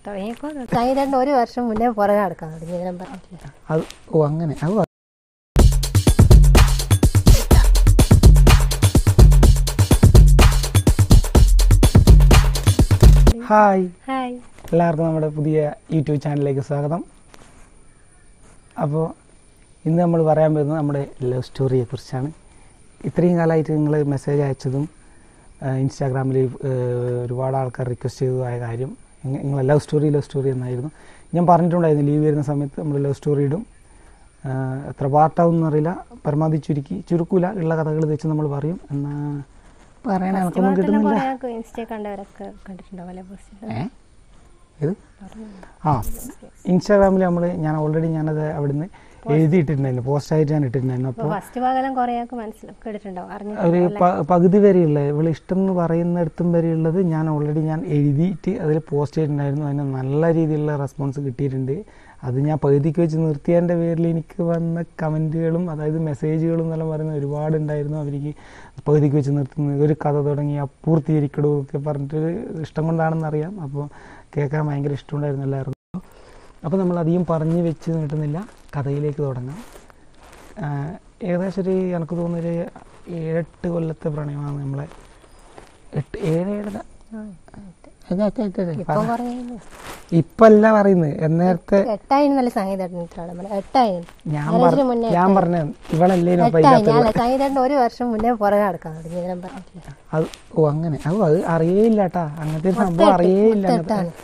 തുടങ്ങിയപ്പോ കഴിഞ്ഞ ഒരു വർഷം മുന്നേ പുറകെ നടക്കാൻ തുടങ്ങി ഞാൻ പറഞ്ഞിട്ടില്ല അത് ഓ അങ്ങനെ അത് പറ. ഹായ് ഹായ് എല്ലാവർക്കും നമ്മുടെ പുതിയ യൂട്യൂബ് ചാനലിലേക്ക് സ്വാഗതം അപ്പോൾ ഇന്ന് നമ്മൾ പറയാൻ പോകുന്നത് നമ്മുടെ ലവ് സ്റ്റോറിയെ കുറിച്ചാണ് ഇത്രയും കാലമായിട്ട് നിങ്ങൾ മെസ്സേജ് അയച്ചതും ഇൻസ്റ്റാഗ്രാമിൽ ഒരുപാട് ആൾക്കാർ റിക്വസ്റ്റ് ചെയ്തതായ കാര്യം നിങ്ങൾ ലവ് സ്റ്റോറി ലവ് സ്റ്റോറി എന്നായിരുന്നു ഞാൻ പറഞ്ഞിട്ടുണ്ടായിരുന്നു ലീവ് വരുന്ന സമയത്ത് നമ്മൾ ലവ് സ്റ്റോറി ഇടും ആ, എത്ര പാർട്ടാവും എന്നറിയില്ല പരമാവധി ചുരുക്കി ചുരുക്കൂല ഉള്ള കഥകൾ വെച്ച് നമ്മൾ പറയും എന്നാ പറയണ എനക്കൊന്നും കിട്ടുന്നില്ല കുറെ ഇൻസ്റ്റ കണ്ടവരൊക്കെ കണ്ടിട്ടുണ്ടാവല്ലേ പോസ്റ്റ് ഏ ഇത് ആ ഇൻസ്റ്റാഗ്രാമിൽ നമ്മൾ ഞാൻ ഓൾറെഡി ഞാനത് അവിടുന്ന് എഴുതിയിട്ടിട്ടുണ്ടായിരുന്നു പോസ്റ്റായിട്ട് ഞാൻ ഇട്ടിട്ടുണ്ടായിരുന്നു അപ്പൊ അപ്പോൾ ഫസ്റ്റ് ഭാഗം കുറെയൊക്കെ മനസ്സിലാക്കി കേട്ടിട്ടുണ്ടാവും ഒരു അറിഞ്ഞിട്ടുണ്ടാവും പ- പകുതി വരെയുള്ള ഇവള് ഇഷ്ടം എന്ന് പറയുന്നിടത്തും വരെയുള്ളത് ഞാൻ ഓൾറെഡി ഞാൻ എഴുതിയിട്ട് അതിൽ പോസ്റ്റ് ചെയ്തിട്ടുണ്ടായിരുന്നു അതിന് നല്ല രീതിയിലുള്ള റെസ്പോൺസ് കിട്ടിയിട്ടുണ്ട് അത് ഞാൻ പകുതിക്ക് വെച്ച് നിർത്തിയതിൻ്റെ പേരിൽ എനിക്ക് വന്ന കമൻറ്റുകളും അതായത് മെസ്സേജുകളും എന്നെല്ലാം പറയുന്ന ഒരുപാടുണ്ടായിരുന്നു അവർക്ക് പകുതിക്ക് വെച്ച് നിർത്തുന്നത് ഒരു കഥ തുടങ്ങി അപ്പൂർത്തീകരിക്കടോ ഒക്കെ പറഞ്ഞിട്ട് ഇഷ്ടം കൊണ്ടാണെന്ന് അറിയാം അപ്പോൾ കേൾക്കാൻ ഭയങ്കര ഇഷ്ടമുണ്ടായിരുന്നു എല്ലാവർക്കും അപ്പോൾ നമ്മൾ അധികം പറഞ്ഞ് വെച്ച് നീട്ടുന്നില്ല കഥയിലേക്ക് തുടങ്ങാം ആഹ് ഏകദേശം ഒരു എനിക്ക് തോന്നുന്നൊരു ഏഴെട്ട് കൊല്ലത്തെ പ്രണയമാണ് നമ്മളെ എട്ട് ഏഴ് ഏഴര അതെ, അതെ, അതെ, അതെ. ഇപ്പൊ കുറേ ഇപ്പല്ല പറയുന്നത് നേരത്തെ എട്ടായിരുന്നു നല്ല സംഗീതം നമ്മള് എട്ടായിരുന്നു ഞാൻ Marriage പറ- ന് മുന്നേ ഞാൻ പറഞ്ഞ ഇവളല്ലേ എട്ടായി ഞാൻ സംഗീതം ഒരു വർഷം മുന്നേ പുറകെ നടക്കാൻ തുടങ്ങി ഞാൻ പറഞ്ഞിട്ടില്ല അത് ഓ അങ്ങനെ ഓ അത് അറിയേയില്ല കേട്ടാ അങ്ങനത്തെ ഒരു സംഭവം അറിയേയില്ല അങ്ങനത്തെ എട്ടാണ്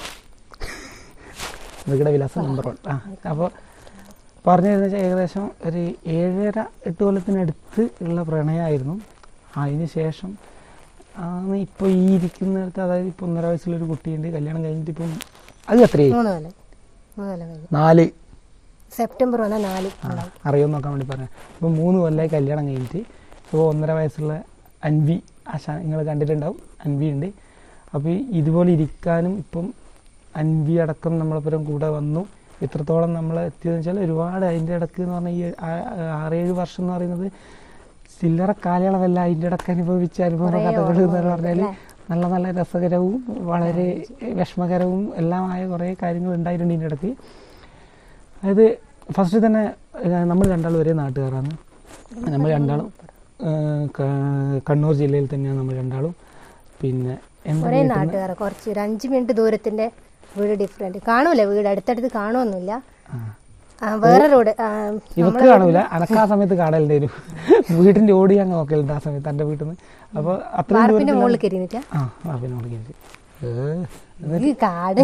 നിങ്ങളുടെ വിലാസം നമ്പർ വൺ ആ അപ്പോൾ പറഞ്ഞു തരുന്ന വെച്ചാൽ ഏകദേശം ഒരു ഏഴര എട്ട് കൊല്ലത്തിനടുത്ത് ഉള്ള പ്രണയമായിരുന്നു അതിന് ശേഷം ആണ് ഇപ്പോൾ ഈ ഇരിക്കുന്നിടത്ത് അതായത് ഇപ്പോൾ ഒന്നര വയസ്സുള്ളൊരു കുട്ടിയുണ്ട് കല്യാണം കഴിഞ്ഞിട്ട് ഇപ്പം അത് എത്രയായി മൂന്ന് കൊല്ലം മൂന്ന് കൊല്ലം കഴിഞ്ഞു നാല് സെപ്റ്റംബർ വന്ന നാല് ആ, അറിയുമെന്ന് നോക്കാൻ വേണ്ടി പറഞ്ഞു ഇപ്പോൾ മൂന്ന് കൊല്ലമായി കല്യാണം കഴിഞ്ഞിട്ട് ഇപ്പോൾ ഒന്നര വയസ്സുള്ള അൻവി ആശ നിങ്ങൾ കണ്ടിട്ടുണ്ടാവും അൻവി ഉണ്ട് അപ്പോൾ ഇതുപോലെ ഇരിക്കാനും ഇപ്പം അൻവി അടക്കം നമ്മളെപ്പുറം കൂടെ വന്നു ഇത്രത്തോളം നമ്മൾ എത്തിയതെന്ന് വെച്ചാൽ ഒരുപാട് അതിൻ്റെ ഇടക്ക് എന്ന് പറഞ്ഞാൽ ഈ ആ- ആറേഴ് വർഷം എന്ന് പറയുന്നത് ചില്ലറ കാലയളവല്ല അതിൻ്റെ ഇടക്ക് അനുഭവിച്ച അനുഭവ കുറേ കഥകൾ എന്ന് ഓർമ്മകൾ പറഞ്ഞാൽ അല്ലേ? നല്ല നല്ല രസകരവും വളരെ വിഷമകരവും എല്ലാമായ കുറേ കാര്യങ്ങൾ ഉണ്ടായിട്ടുണ്ട് ഇതിൻ്റെ ഇടയ്ക്ക് അതായത് ഫസ്റ്റ് തന്നെ നമ്മൾ രണ്ടാളും ഒരേ നാട്ടുകാരാണ് നമ്മൾ രണ്ടാളും ഏഹ്, ക- കണ്ണൂർ ജില്ലയിൽ തന്നെയാണ് നമ്മൾ രണ്ടാളും പിന്നെ എൻ്റെ ഒരേ വീട്ടിൽ നിന്ന് നാട്ടുകാർ കുറച്ച് ഒരു അഞ്ച് മിനിറ്റ് ദൂരത്തിന്റെ വീട് ഡിഫറെന്റ് കാണൂല വീട് അടുത്തടുത്ത് കാണുമൊന്നുമില്ല ആ. ആ, വേറെ റോഡ് ആ, ഇവക്ക് കാണൂല അനക്ക് ആ സമയത്ത് കാണലുണ്ട് ഒരു വീടിന്റെ ഓടി അങ്ങ് നോക്കലുണ്ട് ആ സമയത്ത് എൻ്റെ വീട്ടിൽ നിന്ന് അപ്പോൾ അത്രയും വാർപ്പിന്റെ ദൂരത്തിൽ മുകളിൽ കയറിന്നിട്ടാ ആ വാപ്പിനെ വിളിക്കുന്നത് ഏഹ് ഈ കാട്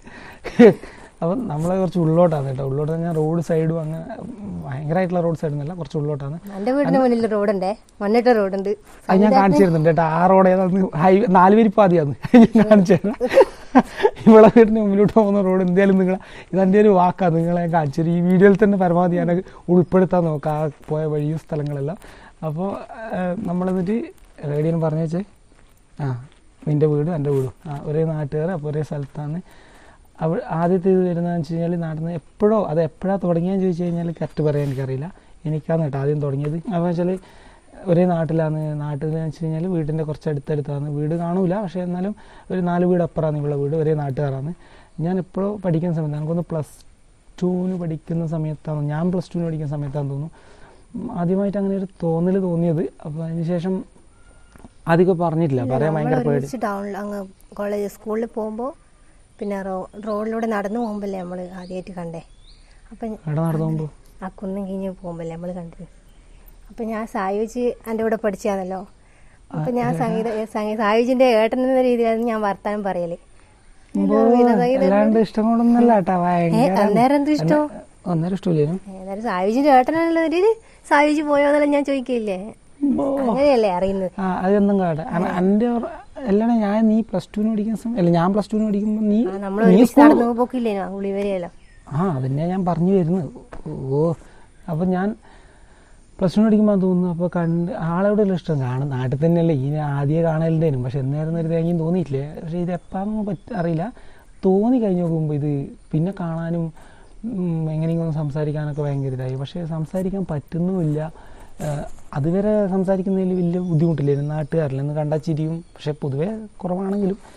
അപ്പം നമ്മളെ കുറച്ച് ഉള്ളോട്ടാണ് കേട്ടോ ഉള്ളോട്ട് ഞാൻ റോഡ് സൈഡും അങ്ങനെ ഭയങ്കരമായിട്ടുള്ള റോഡ് സൈഡൊന്നുമല്ല കുറച്ച് ഉള്ളോട്ടാണ് എന്റെ വീടിന്റെ മുന്നിൽ റോഡുണ്ടേ മണ്ണിട്ട റോഡുണ്ട് അത് ഞാൻ കാണിച്ചു തരുന്നുണ്ട് കേട്ടോ ആ റോഡ് ഏതാന്ന് ഹൈ നാല് വരിപ്പാതിയാന്ന് ഞാൻ കാണിച്ചു തരാം ഇവിടെ വീടിന് മുന്നിലോട്ട് പോകുന്ന റോഡ് എന്തായാലും നിങ്ങൾ ഇതെൻ്റെ ഒരു വാക്കാണ് നിങ്ങളെ കാണിച്ചു തരും. ഈ വീഡിയോയിൽ തന്നെ പരമാവധി ഞാൻ ഉൾപ്പെടുത്താൻ നോക്കാം ആ പോയ വഴിയും സ്ഥലങ്ങളെല്ലാം അപ്പോൾ നമ്മൾ എന്നിട്ട് റേഡിയൻ പറഞ്ഞു വെച്ചേ ആ നിൻ്റെ വീടും എൻ്റെ വീടും ആ ഒരേ നാട്ടുകാർ അപ്പോൾ ഒരേ സ്ഥലത്താണ് അവ ആദ്യത്തെ ഇത് വരുന്നതെന്ന് വെച്ച് കഴിഞ്ഞാൽ നാട്ടിൽ നിന്ന് എപ്പോഴോ അത് എപ്പോഴാണ് തുടങ്ങിയെന്ന് ചോദിച്ചു കഴിഞ്ഞാൽ കറക്റ്റ് പറയാൻ എനിക്കറിയില്ല എനിക്കാണ് കേട്ടോ ആദ്യം തുടങ്ങിയത് അപ്പോൾ വെച്ചാൽ ഒരേ നാട്ടിലാണ് നാട്ടിൽ എന്ന് വെച്ച് കഴിഞ്ഞാൽ വീടിൻ്റെ കുറച്ച് അടുത്തടുത്താണ് വീട് കാണൂല പക്ഷേ എന്നാലും ഒരു നാല് വീട് അപ്പുറമാണ് ഇവിടെ വീട് ഒരേ നാട്ടുകാരാണ് ഞാൻ എപ്പോഴോ പഠിക്കുന്ന സമയത്ത് എനിക്കൊന്ന് പ്ലസ് ടുവിന് പഠിക്കുന്ന സമയത്താണ് ഞാൻ പ്ലസ് ടുവിന് പഠിക്കുന്ന സമയത്താണെന്ന് തോന്നുന്നു ഉം, ആദ്യമായിട്ട് അങ്ങനെ ഒരു തോന്നൽ തോന്നിയത് അപ്പോൾ അതിനുശേഷം അധികം പറഞ്ഞിട്ടില്ല പറയാൻ ഭയങ്കര പേടി ഒരുമിച്ച് ടൗണിൽ അങ്ങ് കോളേജ് സ്കൂളിൽ പോകുമ്പോൾ പിന്നെ റോ റോഡിലൂടെ നടന്നു പോകുമ്പോഴല്ലേ നമ്മൾ ആദ്യമായിട്ട് കണ്ടേ അപ്പം എവിടെ നടന്നു പോകുമ്പോൾ ആ കുന്നും കിഞ്ഞ് പോകുമ്പോഴല്ലേ നമ്മൾ കണ്ടത് അപ്പം ഞാൻ സായുജ് എൻ്റെ കൂടെ പഠിച്ചാണല്ലോ അപ്പം ഞാൻ സംഗീത സംഗീത സായുജിൻ്റെ ഏട്ടൻ എന്ന രീതിയിലാണ് ഞാൻ വർത്താനം പറയല് അല്ലാണ്ട് ഇഷ്ടം കൊണ്ടൊന്നല്ല കേട്ടാ ഏ, ഭയങ്കര അന്നേരം എന്ത് ഇഷ്ടം ഒന്നര ഇഷ്ടമില്ലേനും ഏതായാലും സായുജിന്റെ ഏട്ടനുള്ള രീതിയിൽ സായുജ് പോയോന്നെല്ലാം ഞാൻ ചോദിക്കില്ലേ അങ്ങനെയല്ലേ അറിയുന്നത് ആ അതൊന്നും കാട്ടെ എൻ്റെ അല്ലാണ്ട് ഞാൻ നീ പ്ലസ് ടുവിന് പഠിക്കുന്ന സമയം അല്ല ഞാൻ പ്ലസ് ടുവിന് പഠിക്കുമ്പോൾ നീ ആ, നമ്മൾ നീ ഒരുമിച്ച് സ്കൂൾ നടന്നു പോക്കില്ലേനോ ഉളിവരെയല്ലോ ആ അതന്നെ ഞാൻ പറഞ്ഞു വരുന്നത് ഓ അപ്പം ഞാൻ പ്ലസ് ടു പഠിക്കുമ്പോൾ തോന്നുന്നു അപ്പോൾ കണ്ട് ആളെവിടെ ഇഷ്ടം കാണും നാട്ടിൽ തന്നെയല്ലേ ഈ ആദ്യം കാണലുണ്ടേനും പക്ഷെ എന്നായിരുന്നു ഒരു തേങ്ങയും തോന്നിയിട്ടില്ലേ പക്ഷെ ഇത് എപ്പാന്ന് പറ്റ അറിയില്ല തോന്നി കഴിഞ്ഞ് നോക്കുമ്പോൾ ഇത് പിന്നെ കാണാനും ഉം, എങ്ങനെയെങ്കിലും സംസാരിക്കാനൊക്കെ ഭയങ്കര ഇതായി പക്ഷേ സംസാരിക്കാൻ പറ്റുന്നുമില്ല ഏഹ്, അതുവരെ സംസാരിക്കുന്നതിൽ വലിയ ബുദ്ധിമുട്ടില്ലായിരുന്നു നാട്ടുകാരിൽ നിന്ന് കണ്ടാൽ ചിരിയും പക്ഷെ പൊതുവേ കുറവാണെങ്കിലും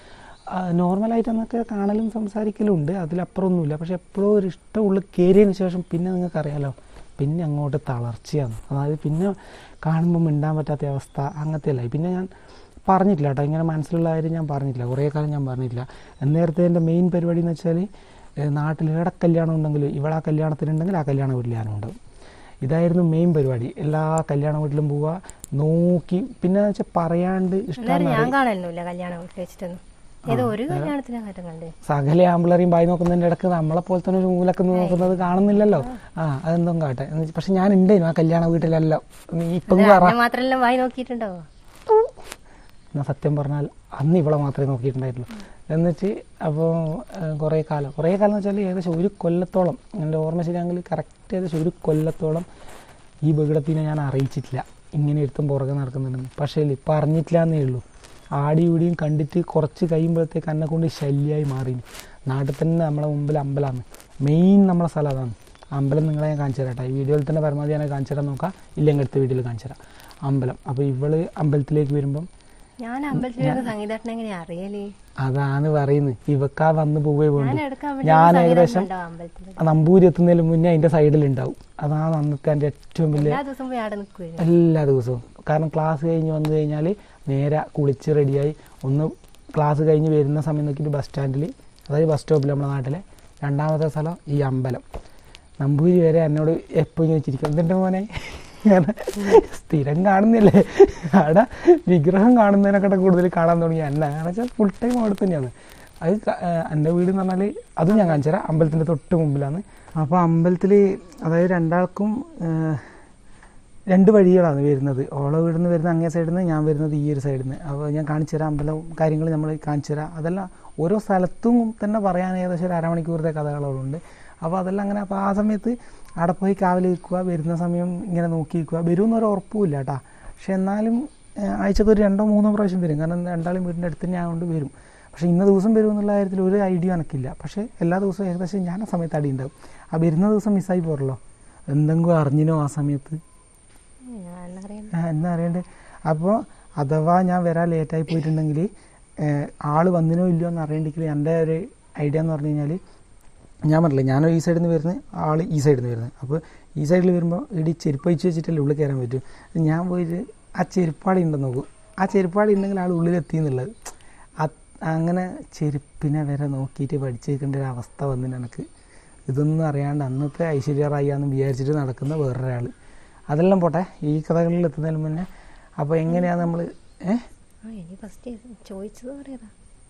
നോർമലായിട്ട് എന്നൊക്കെ കാണലും സംസാരിക്കലും ഉണ്ട് അതിലപ്പുറമൊന്നുമില്ല പക്ഷെ എപ്പോഴും ഒരു ഇഷ്ടം ഉള്ളിൽ കയറിയതിന് ശേഷം പിന്നെ നിങ്ങൾക്ക് അറിയാലോ പിന്നെ അങ്ങോട്ട് തളർച്ചയാണ് അതായത് പിന്നെ കാണുമ്പോൾ മിണ്ടാൻ പറ്റാത്ത അവസ്ഥ അങ്ങനത്തെ അല്ല പിന്നെ ഞാൻ പറഞ്ഞിട്ടില്ല കേട്ടോ ഇങ്ങനെ മനസ്സിലുള്ള കാര്യം ഞാൻ പറഞ്ഞിട്ടില്ല കുറേ കാലം ഞാൻ പറഞ്ഞിട്ടില്ല നേരത്തെ എൻ്റെ മെയിൻ പരിപാടി എന്ന് വെച്ചാൽ നാട്ടിൽ എവിടെ കല്യാണം ഉണ്ടെങ്കിൽ ഇവിടെ ആ കല്യാണത്തിനുണ്ടെങ്കിൽ ആ കല്യാണ വീട്ടിൽ ഞാനും ഉണ്ടാവും ഇതായിരുന്നു മെയിൻ പരിപാടി എല്ലാ കല്യാണ വീട്ടിലും പോവുക നോക്കി പിന്നെ വെച്ചാൽ പറയാണ്ട് അന്നേരം ഇഷ്ടമാണ് ഞാൻ കാണലുമില്ല കല്യാണം വീട്ടിൽ വെച്ചിട്ടൊന്നും ഏതോ ഒരു കല്യാണത്തിനെ കാര്യം കണ്ടേ സകല ആമ്പിളറിയും ബായി നോക്കുന്നതിൻ്റെ ഇടക്ക് നമ്മളെ പോലെ തന്നെ ഒരു മൂലക്ക് നോക്കുന്നത് കാണുന്നില്ലല്ലോ ആ അതെന്തോ കാട്ടെ എന്ന് വെച്ച് പക്ഷെ ഞാൻ ഉണ്ടേനു ആ കല്യാണ വീട്ടിലെല്ലാം നീ ഇപ്പം പറ എന്നെ മാത്രമല്ല വായി നോക്കിയിട്ടുണ്ടാവോ എന്നാ സത്യം പറഞ്ഞാൽ അന്ന് ഇവളെ മാത്രമേ നോക്കിയിട്ടുണ്ടായിട്ടുള്ളൂ എന്നുവെച്ച് അപ്പോൾ കുറേ കാലം കുറേ കാലം എന്ന് വെച്ചാൽ ഏകദേശം ഒരു കൊല്ലത്തോളം എൻ്റെ ഓർമ്മ ശരിയാണെങ്കിൽ കറക്റ്റ് ഏകദേശം ഒരു കൊല്ലത്തോളം ഈ ബഹുടത്തിനെ ഞാൻ അറിയിച്ചിട്ടില്ല ഇങ്ങനെ എടുത്തും പുറകെ നടക്കുന്നുണ്ടെന്ന് പക്ഷേ ഇപ്പം അറിഞ്ഞിട്ടില്ല എന്നേ ഉള്ളൂ ആടി ഇവിടെയും കണ്ടിട്ട് കുറച്ച് കഴിയുമ്പോഴത്തേക്ക് എന്നെ കൊണ്ട് ശല്യമായി മാറി നാട്ടിൽ തന്നെ നമ്മളെ മുമ്പിൽ അമ്പലമാണ് മെയിൻ നമ്മളെ സ്ഥലം അതാണ് അമ്പലം നിങ്ങളെ ഞാൻ കാണിച്ചു തരാം കേട്ടോ ഈ വീഡിയോയിൽ തന്നെ പരമാവധി ഞാൻ കാണിച്ചു തരാൻ നോക്കാം ഇല്ലെങ്കിൽ അടുത്ത വീഡിയോയിൽ കാണിച്ചു തരാം അമ്പലം അപ്പോൾ ഇവള് അമ്പലത്തിലേക്ക് വരുമ്പം ഞാൻ അമ്പലത്തിൽ വരുന്ന സംഗീതേട്ടനെ എങ്ങനെയാ അറിയല് അതാണ് പറയുന്നത് ഇവക്കാ വന്ന് പോവേ ഞാൻ വേണ്ടു എടുക്കാൻ ഞാൻ വേണ്ടി ഏകദേശം ഉണ്ടാവും അമ്പലത്തിൽ ആ നമ്പൂരി എത്തുന്നതിന് മുന്നേ അതിൻ്റെ സൈഡിലുണ്ടാവും അതാണ് അന്നത്തെ എൻ്റെ ഏറ്റവും വലിയ എല്ലാ ദിവസവും പോയി അവിടെ നിൽക്കുമായിരുന്നു എല്ലാ ദിവസവും കാരണം ക്ലാസ് കഴിഞ്ഞ് വന്നു കഴിഞ്ഞാൽ നേരെ കുളിച്ച് റെഡിയായി ഒന്ന് ക്ലാസ് കഴിഞ്ഞ് വരുന്ന സമയം നോക്കിയിട്ട് ബസ് സ്റ്റാൻഡിൽ അതായത് ബസ് സ്റ്റോപ്പിൽ നമ്മുടെ നാട്ടിലെ രണ്ടാമത്തെ സ്ഥലം ഈ അമ്പലം നമ്പൂരി വരെ എന്നോട് എപ്പോഴും ചോദിച്ചിരിക്കും എന്തിൻ്റെ മോനെ ഇങ്ങനെ സ്ഥിരം കാണുന്നില്ലേ അവിടെ വിഗ്രഹം കാണുന്നതിനെക്കാട്ട് കൂടുതൽ കാണാൻ തുടങ്ങി എന്നെ കാരണം വെച്ചാൽ ഫുൾ ടൈം അവിടെ തന്നെയാണ് അത് ക- ഏഹ് എൻ്റെ വീട് എന്ന് പറഞ്ഞാൽ അതും ഞാൻ കാണിച്ചു തരാം അമ്പലത്തിൻ്റെ തൊട്ട് മുമ്പിലാണ് അപ്പോൾ അമ്പലത്തിൽ അതായത് രണ്ടാൾക്കും ഏഹ്, രണ്ട് വഴികളാണ് വരുന്നത് ഓളെ വീട്ടിൽ നിന്ന് വരുന്ന അങ്ങേ സൈഡിൽ നിന്ന് ഞാൻ വരുന്നത് ഈ ഒരു സൈഡിൽ നിന്ന് അപ്പോൾ ഞാൻ കാണിച്ചു തരാം അമ്പലവും കാര്യങ്ങൾ നമ്മൾ കാണിച്ചു തരാം അതെല്ലാം ഓരോ സ്ഥലത്തും തന്നെ പറയാൻ ഏകദേശം ഒരു അരമണിക്കൂറത്തെ കഥകളുണ്ട് അപ്പോൾ അതെല്ലാം അങ്ങനെ അപ്പോൾ ആ സമയത്ത് അവിടെ പോയി കാവൽ നിൽക്കുക വരുന്ന സമയം ഇങ്ങനെ നോക്കി നിൽക്കുക വരുമെന്ന് ഒരു ഉറപ്പുമില്ല കേട്ടോ പക്ഷെ എന്നാലും ഏഹ്, ആഴ്ചക്ക് ഒരു രണ്ടോ മൂന്നോ പ്രാവശ്യം വരും കാരണം രണ്ടാളും വീടിൻ്റെ അടുത്ത് തന്നെ ആയതുകൊണ്ട് വരും പക്ഷേ ഇന്ന ദിവസം വരും എന്നുള്ള കാര്യത്തിൽ ഒരു ഐഡിയ എനിക്കില്ല പക്ഷേ എല്ലാ ദിവസവും ഏകദേശം ഞാൻ ആ സമയത്ത് അടി ഉണ്ടാവും ആ വരുന്ന ദിവസം മിസ്സായി പോരല്ലോ എന്തെങ്കിലും അറിഞ്ഞിനോ ആ സമയത്ത് ഞാൻ അറിയാം ആ, എന്നാ അറിയണ്ടേ അപ്പോൾ അഥവാ ഞാൻ വരാൻ ലേറ്റായി പോയിട്ടുണ്ടെങ്കിൽ ആൾ വന്നിനോ ഇല്ലയോ എന്ന് അറിയണ്ടെങ്കിൽ എൻ്റെ ഒരു ഐഡിയ എന്ന് പറഞ്ഞു കഴിഞ്ഞാൽ ഞാൻ പറഞ്ഞില്ലേ ഞാനോ ഈ സൈഡിൽ നിന്ന് വരുന്നത് ആൾ ഈ സൈഡിൽ നിന്ന് വരുന്നത് അപ്പോൾ ഈ സൈഡിൽ വരുമ്പോൾ ഇടി ചെരുപ്പ് അഴിച്ച് വെച്ചിട്ടല്ലേ ഉള്ളിൽ കയറാൻ പറ്റും ഞാൻ പോയിട്ട് ആ ചെരുപ്പാടി ഉണ്ടെന്ന് നോക്കും ആ ചെരുപ്പാടി ഉണ്ടെങ്കിൽ ആൾ ഉള്ളിലെത്തി എന്നുള്ളത് അത് അങ്ങനെ ചെരുപ്പിനെ വരെ നോക്കിയിട്ട് പഠിച്ചു വെക്കേണ്ട ഒരു അവസ്ഥ വന്നിന് എനിക്ക് ഇതൊന്നും അറിയാണ്ട് അന്നത്തെ ഐശ്വര്യ റായി ആണെന്ന് വിചാരിച്ചിട്ട് നടക്കുന്ന വേറൊരാൾ അതെല്ലാം പോട്ടെ ഈ കഥകളിൽ എത്തുന്നതിന് മുന്നേ അപ്പോൾ എങ്ങനെയാണ് നമ്മൾ ഏഹ് ആ ഇനി ഫസ്റ്റ് ചോദിച്ചത് പറയതാ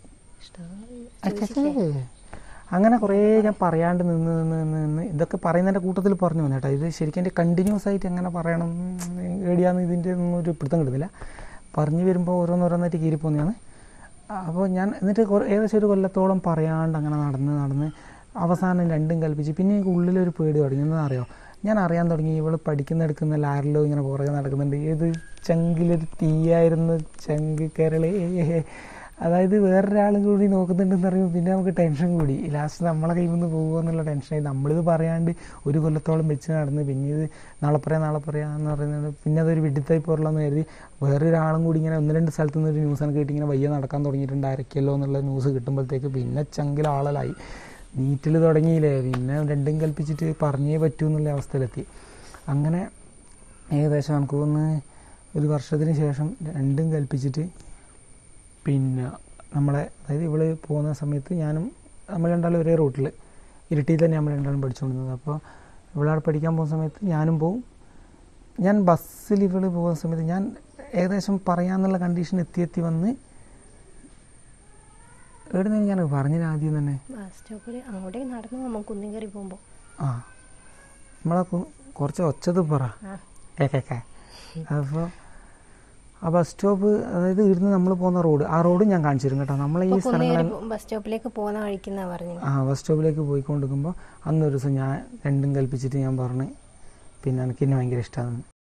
അച്ഛേ. അങ്ങനെ കുറേ ഞാൻ പറയാണ്ട് നിന്ന് നിന്ന് നിന്ന് നിന്ന് ഇതൊക്കെ പറയുന്നതിൻ്റെ കൂട്ടത്തിൽ പറഞ്ഞു വന്നു കേട്ടോ ഇത് ശരിക്കും എൻ്റെ കണ്ടിന്യൂസ് ആയിട്ട് എങ്ങനെ പറയണം ഏടിയാന്ന് ഇതിൻ്റെ ഒന്നും ഒരു പിടുത്തം കിട്ടുന്നില്ല പറഞ്ഞു വരുമ്പോൾ ഓരോന്നോരോന്നായിട്ട് കീറി പോകുന്നതാണ് അപ്പോൾ ഞാൻ എന്നിട്ട് കുറേ ഏകദേശം ഒരു കൊല്ലത്തോളം പറയാണ്ട് അങ്ങനെ നടന്ന് നടന്ന് അവസാനം രണ്ടും കൽപ്പിച്ച് പിന്നെ എനിക്ക് ഉള്ളിലൊരു പേടി തുടങ്ങി എന്താ അറിയോ ഞാൻ അറിയാൻ തുടങ്ങി ഇവള് പഠിക്കുന്ന എടുക്കുന്ന ലാരിലോ ഇങ്ങനെ പുറകെ നടക്കുന്നുണ്ട് ഏത് ചങ്കിലൊരു തീയായിരുന്നു ചങ്ക് കേരളേ അതായത് വേറൊരാളും കൂടി നോക്കുന്നുണ്ടെന്ന് പറയുമ്പോൾ പിന്നെ നമുക്ക് ടെൻഷൻ കൂടി ലാസ്റ്റ് നമ്മളെ കയ്യിൽ നിന്ന് പോകുമോ എന്നുള്ള ടെൻഷനായി നമ്മളിത് പറയാണ്ട് ഒരു കൊല്ലത്തോളം വെച്ച് നടന്ന് പിന്നെ ഇത് നാളെ പറയാം നാളെ പറയാം എന്ന് പറയുന്നത് പിന്നെ അതൊരു വിഡിത്തായി പോരലെന്ന് കരുതി വേറൊരാളും കൂടി ഇങ്ങനെ ഒന്ന് രണ്ട് സ്ഥലത്ത് നിന്ന് ഒരു ന്യൂസ് എനിക്ക് കിട്ടി ഇങ്ങനെ വയ്യ നടക്കാൻ തുടങ്ങിയിട്ടുണ്ട് ആരൊക്കെയല്ലോ എന്നുള്ള ന്യൂസ് കിട്ടുമ്പോഴത്തേക്ക് പിന്നെ ചങ്കിൽ ആളലായി നീറ്റിൽ തുടങ്ങിയില്ലേ പിന്നെ രണ്ടും കൽപ്പിച്ചിട്ട് പറഞ്ഞേ പറ്റൂ എന്നുള്ള അവസ്ഥയിലെത്തി അങ്ങനെ ഏകദേശം നമുക്ക് തോന്നുന്നു ഒരു വർഷത്തിന് ശേഷം രണ്ടും കൽപ്പിച്ചിട്ട് പിന്നെ നമ്മളെ അതായത് ഇവള് പോകുന്ന സമയത്ത് ഞാനും നമ്മൾ രണ്ടാളും ഒരേ റൂട്ടിൽ ഇരിട്ടിയിൽ തന്നെ നമ്മൾ രണ്ടാളും പഠിച്ചുകൊണ്ടിരുന്നത് അപ്പോൾ ഇവളവിടെ പഠിക്കാൻ പോകുന്ന സമയത്ത് ഞാനും പോവും ഞാൻ ബസ്സിൽ ഇവള് പോകുന്ന സമയത്ത് ഞാൻ ഏകദേശം പറയാന്നുള്ള കണ്ടീഷൻ എത്തി എത്തി വന്ന് എവിടെ നിന്ന് ഞാൻ പറഞ്ഞില്ല ആദ്യം തന്നെ ബസ് സ്റ്റോപ്പിൽ അങ്ങോട്ടേക്ക് നടന്നു നമ്മൾ കുന്നം കയറി പോകുമ്പോൾ ആ നമ്മളെ കു- കുറച്ച് ഒച്ചത് പറ ആ കേക്കേക്കെ അപ്പോൾ ആ ബസ് സ്റ്റോപ്പ് അതായത് ഇവിടുന്ന് നമ്മൾ പോകുന്ന റോഡ് ആ റോഡ് ഞാൻ കാണിച്ചു തരും കേട്ടോ നമ്മളെ ഈ ഇപ്പൊ കുന്നം സ്ഥലങ്ങളെ കയറി ബസ് സ്റ്റോപ്പിലേക്ക് പോകുന്ന വഴിക്കുന്ന പറഞ്ഞു ആ ബസ് സ്റ്റോപ്പിലേക്ക് പോയിക്കൊണ്ടിരിക്കുമ്പോൾ അന്നൊരു ദിവസം ഞാൻ രണ്ടും കൽപ്പിച്ചിട്ട് ഞാൻ പറഞ്ഞു പിന്നെ എനിക്ക് എന്നെ ഭയങ്കര ഇഷ്ടമാണ്